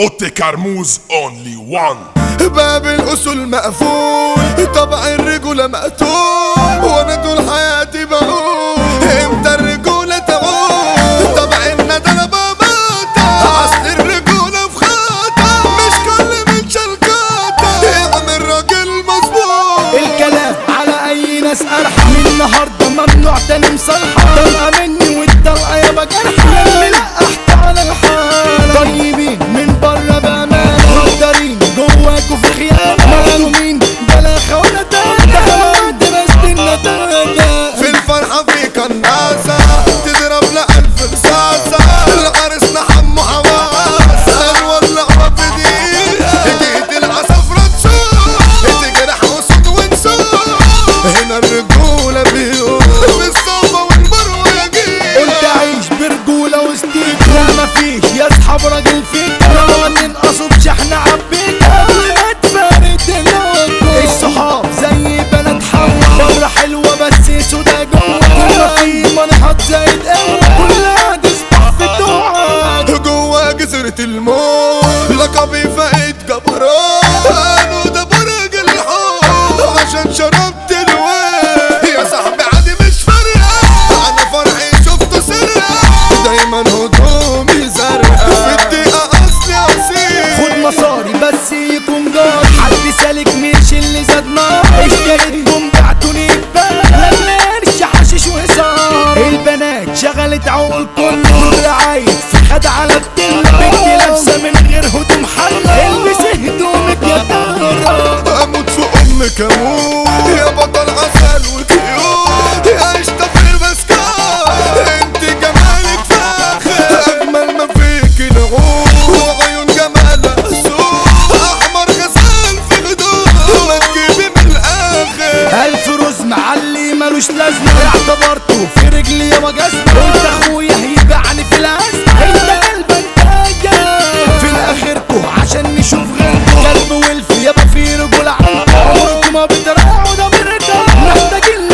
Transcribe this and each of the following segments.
اوتي كرموز اونلي وان باب الأصول مقفول طبع الرجولة مقتول وانا طول حياتي بقول امتى الرجولة تعود طبع الندى بموتة اصل الرجولة في خطر مش كل من شلكاتة اعمل راجل مظبوط الكلام على اي ناس ارحم من النهارده ممنوع تاني مصالحه طلقه مني والطلقه يابا جرحه يلي لقحت على الحاله طيبين من بره بامان مقدرين جواكوا في خيانه مظلومين بلا خونه تانية كمان درست النتاجه في الفرحة في كناسة تضرب لألف رصاصة العرس حمو حواس هنولع في دقيقة جيت العصفرة تشوف تجرح أسود ونسوق هنا الرجولة بيقول بالصوبة والمروة يا جيل قلت اعيش برجوله وستيك لا مفيش يا اصحاب راجل فيك لو تنقصوا بشحن عبيك قبل ما تفارق دلوقتي الصحاب زي بنات حوا بره حلوه بس سودا جوه كل في منحط زايد قوه كلها تسبح في توعك جوا جزيرة الموت لقبي فايت جبران قالوا ده برج الحب عشان شربت الوين يا صاحبي عادي مش فارقة أنا فرحي شفته سرقة دايما هدومي زرقاء في الدقيقة أصلي أصيل خد مصاري بس يكون جار حد سالك مش اللي زاد نار اشتريتكم بعتوني ببال لما قرش حشيش وهزار البنات شغلت عقول كله دول عايز في خد على التل بنتي لابسه من غير هدوم حله البسي هدومك يا طهرة أموت في أمك أموت يا بطل عسل وكيوت يا قشطة في المسكات انت جمالك فاخر أجمل ما فيك نعود وعيون جمالها سود أحمر غزال في هدوء ما تجيبي من الآخر ألف روز معلي ملوش لازمة اعتبرته في رجلي يا جزمة قلت أخويا هيبيعني في الأزمة أنت قلبك تاجر في الآخركو عشان نشوف غيركو كلب ولف يابا في رجولة عنكو عمركو ما بتراعوا ده برجع محتاجين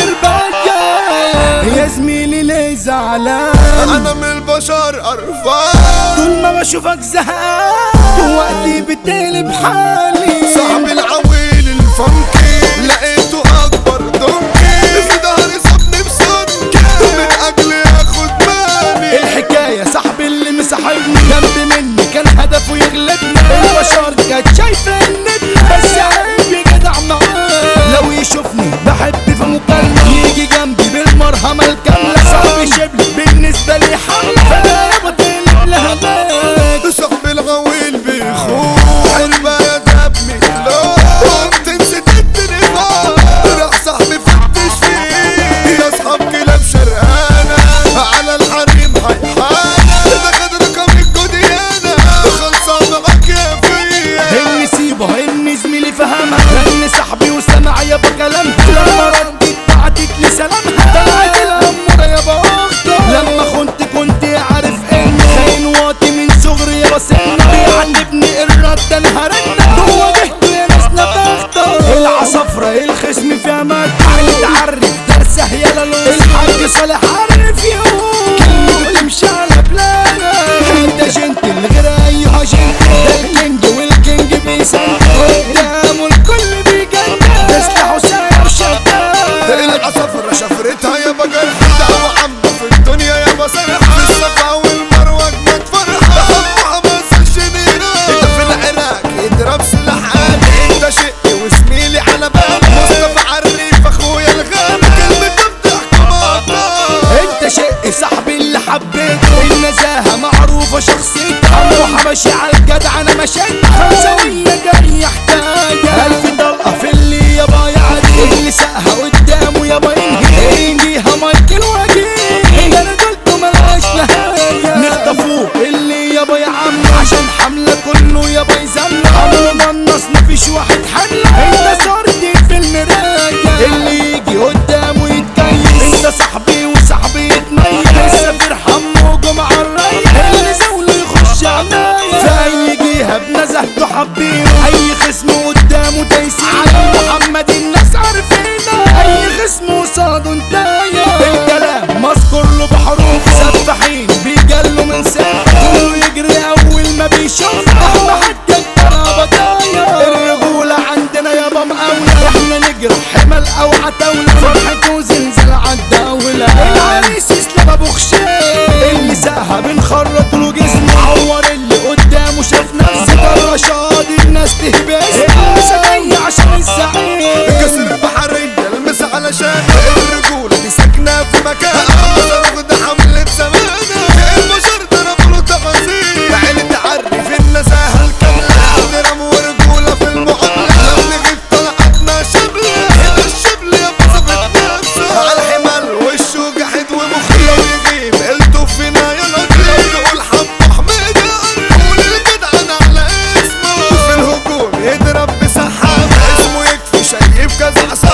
للباجة يا زميلي ليه زعلان أنا من البشر قرفان طول ما بشوفك زهقان وقتي بتقلب حالي صاحب العويل الفنكي لقيته اكبر دونكي في ظهري صابني بصنكي من اجل ياخد مالي الحكاية صاحبي اللي مصاحبني جنب مني كان هدفه يغلبني البشر كانت شايفة النبي بس عيب يجدع معاه لو يشوفني بحب في مكالمة يجي جنبي بالمرهمة الكاملة صاحبي شبلي بالنسبة لي حملة فانا يابا تقلب لهلاك صاحب الغويل بيخون حلبة يا دبني لو قمت نسيت التليفون راح صاحبي فتش فيه يا اصحاب كلاب شرقانة على الحريم حيحانة ده خد رقم الجوديانة خلصان معاك يا فيا اني سيبه اني زميلي فهمها اني صاحبي وسمع يابا كلامها لما ردت بعتت لي سلامها طلعت الاموره يابا اخته لما خنت كنت عارف انه خاين واطي من صغري يابا سنه بيعاتبني الرد انا هرد هو جهته يا ناس نفخته العصفرة الخصم فيها مات عيني تعرف درسه يا لالوس الحاج صالح عارف يوم كلمته تمشي على بلانا انت جنتل غير ايها جنتل ده الكينج والكينج بيسند قدامه الكل بيجنن تسلح وساير شداد العصفرة شفرتها يا بقر دعوة عامة في الدنيا يا بصرحة في الصفا والمروة اجمد فرحة وحماس الشنيرة انت في العراق يضرب سلاح آلي انت شقي وزميلي على بالي مصطفى عريف اخويا الغالي كلمته بتحكم ابطال يجرح حمل او عتاولة فرحة وزلزال عالدولة العريس اسلام ابو خشيم اللي ساها بنخرط له جسمه عور اللي قدامه شاف نفسه طلع شاضي الناس تهبس الناس جاية عشان الزعيم كسر بحرية المس علشان الرجولة دي ساكنة في مكان واخد حملة زمانة البشر ضربوا له تفاصيل عيلة تعرف النزاهة الكاملة احترام ورجولة في المعاملة لو نغيب طلعتنا شبلة هنا الشبل يا بصفة نفسه على الحمل وشه جحد ومخي لو يجيب قلته فينا يا لطيف لو تقول حمو حميدة قول الجدعان على اسمه في الهجوم يضرب بسحاب اسمه يكفي شايف كذا عصام